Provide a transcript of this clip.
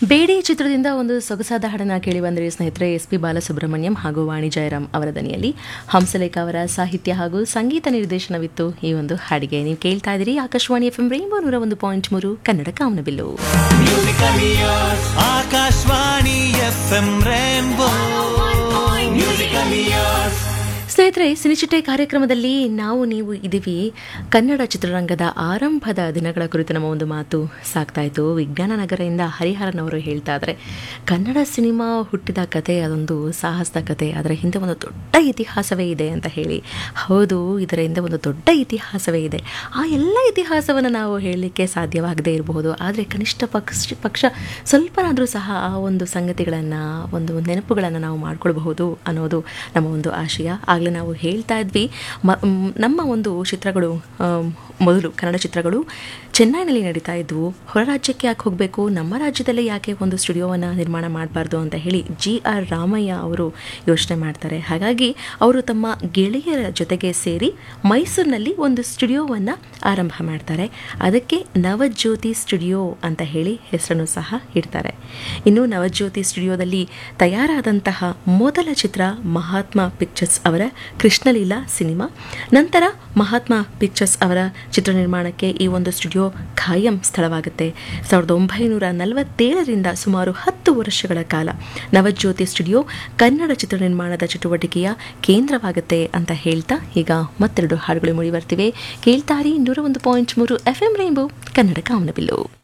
ಬೇಡಿ ಚಿತ್ರದಿಂದ ಒಂದು ಸೊಗಸಾದ ಹಾಡನ್ನ ಕೇಳಿ ಬಂದರೆ ಸ್ನೇಹಿತರೆ ಎಸ್ ಪಿ ಬಾಲಸುಬ್ರಹ್ಮಣ್ಯಂ ಹಾಗೂ ವಾಣಿ ಜಯರಾಮ್ ಅವರ ದನಿಯಲ್ಲಿ ಹಂಸಲೇಖ ಅವರ ಸಾಹಿತ್ಯ ಹಾಗೂ ಸಂಗೀತ ನಿರ್ದೇಶನವಿತ್ತು ಈ ಒಂದು ಹಾಡಿಗೆ ನೀವು ಕೇಳ್ತಾ ಇದ್ದೀರಿ ಆಕಾಶವಾಣಿ ಎಫ್ ಎಂ ರೈನ್ಬೋ ನೂರ ಒಂದು ಪಾಯಿಂಟ್ ಮೂರು ಕನ್ನಡ ಕಾಮನಬಿಲ್ಲು Akashvani F M rainbow musical years ಸ್ನೇಹಿತರೆ ಸಿನಿಚಿಟ್ಟೆ ಕಾರ್ಯಕ್ರಮದಲ್ಲಿ ನಾವು ನೀವು ಇದೀವಿ ಕನ್ನಡ ಚಿತ್ರರಂಗದ ಆರಂಭದ ದಿನಗಳ ಕುರಿತು ನಮ್ಮ ಒಂದು ಮಾತು ಸಾಕ್ತಾ ಇತ್ತು ವಿಜ್ಞಾನ ನಗರದಿಂದ ಹರಿಹರನವರು ಹೇಳ್ತಾ ಇದ್ದಾರೆ ಕನ್ನಡ ಸಿನಿಮಾ ಹುಟ್ಟಿದ ಕತೆ ಅದೊಂದು ಸಾಹಸದ ಕತೆ ಅದರ ಹಿಂದೆ ಒಂದು ದೊಡ್ಡ ಇತಿಹಾಸವೇ ಇದೆ ಅಂತ ಹೇಳಿ ಹೌದು ಇದರ ಹಿಂದೆ ಒಂದು ದೊಡ್ಡ ಇತಿಹಾಸವೇ ಇದೆ ಆ ಎಲ್ಲ ಇತಿಹಾಸವನ್ನು ನಾವು ಹೇಳಲಿಕ್ಕೆ ಸಾಧ್ಯವಾಗದೇ ಇರಬಹುದು ಆದರೆ ಕನಿಷ್ಠ ಪಕ್ಷ ಪಕ್ಷ ಸ್ವಲ್ಪನಾದರೂ ಸಹ ಆ ಒಂದು ಸಂಗತಿಗಳನ್ನು ಒಂದು ನೆನಪುಗಳನ್ನು ನಾವು ಮಾಡ್ಕೊಳ್ಬಹುದು ಅನ್ನೋದು ನಮ್ಮ ಒಂದು ಆಶಯ ಆಗಲೇ ನಾವು ಹೇಳ್ತಾ ಇದ್ವಿ ಮ ಮ್, ನಮ್ಮ ಒಂದು ಚಿತ್ರಗಳು ಆಮ್, ಮೊದಲು ಕನ್ನಡ ಚಿತ್ರಗಳು ಚೆನ್ನೈನಲ್ಲಿ ನಡೀತಾ ಇದ್ವು ಹೊರ ರಾಜ್ಯಕ್ಕೆ ಯಾಕೆ ಹೋಗಬೇಕು ನಮ್ಮ ರಾಜ್ಯದಲ್ಲೇ ಯಾಕೆ ಒಂದು ಸ್ಟುಡಿಯೋವನ್ನು ನಿರ್ಮಾಣ ಮಾಡಬಾರ್ದು ಅಂತ ಹೇಳಿ ಜಿ ಆರ್ ರಾಮಯ್ಯ ಅವರು ಯೋಚನೆ ಮಾಡ್ತಾರೆ ಹಾಗಾಗಿ ಅವರು ತಮ್ಮ ಗೆಳೆಯರ ಜೊತೆಗೆ ಸೇರಿ ಮೈಸೂರಿನಲ್ಲಿ ಒಂದು ಸ್ಟುಡಿಯೋವನ್ನು ಆರಂಭ ಮಾಡ್ತಾರೆ ಅದಕ್ಕೆ ನವಜ್ಯೋತಿ ಸ್ಟುಡಿಯೋ ಅಂತ ಹೇಳಿ ಹೆಸರನ್ನು ಸಹ ಇಡ್ತಾರೆ ಇನ್ನು ನವಜ್ಯೋತಿ ಸ್ಟುಡಿಯೋದಲ್ಲಿ ತಯಾರಾದಂತಹ ಮೊದಲ ಚಿತ್ರ ಮಹಾತ್ಮ ಪಿಕ್ಚರ್ಸ್ ಅವರ ಕೃಷ್ಣಲೀಲಾ ಸಿನಿಮಾ ನಂತರ ಮಹಾತ್ಮ ಪಿಕ್ಚರ್ಸ್ ಅವರ ಚಿತ್ರ ನಿರ್ಮಾಣಕ್ಕೆ ಈ ಒಂದು ಸ್ಟುಡಿಯೋ ಖಾಯಂ ಸ್ಥಳವಾಗುತ್ತೆ ಸಾವಿರದ ಒಂಬೈನೂರ ನಲವತ್ತೇಳರಿಂದ ಸುಮಾರು ಹತ್ತು ವರ್ಷಗಳ ಕಾಲ ನವಜ್ಯೋತಿ ಸ್ಟುಡಿಯೋ ಕನ್ನಡ ಚಿತ್ರ ನಿರ್ಮಾಣದ ಚಟುವಟಿಕೆಯ ಕೇಂದ್ರವಾಗುತ್ತೆ ಅಂತ ಹೇಳ್ತಾ ಈಗ ಮತ್ತೆರಡು ಹಾಡುಗಳು ಮೂಡಿ ಬರ್ತಿವೆ ಕೇಳ್ತಾರಿ ನೂರ ಒಂದು ಪಾಯಿಂಟ್ ಮೂರು ಎಫ್ ಎಂ ರೈನ್ಬೋ ಕನ್ನಡ ಕಾಮನಬಿಲ್ಲು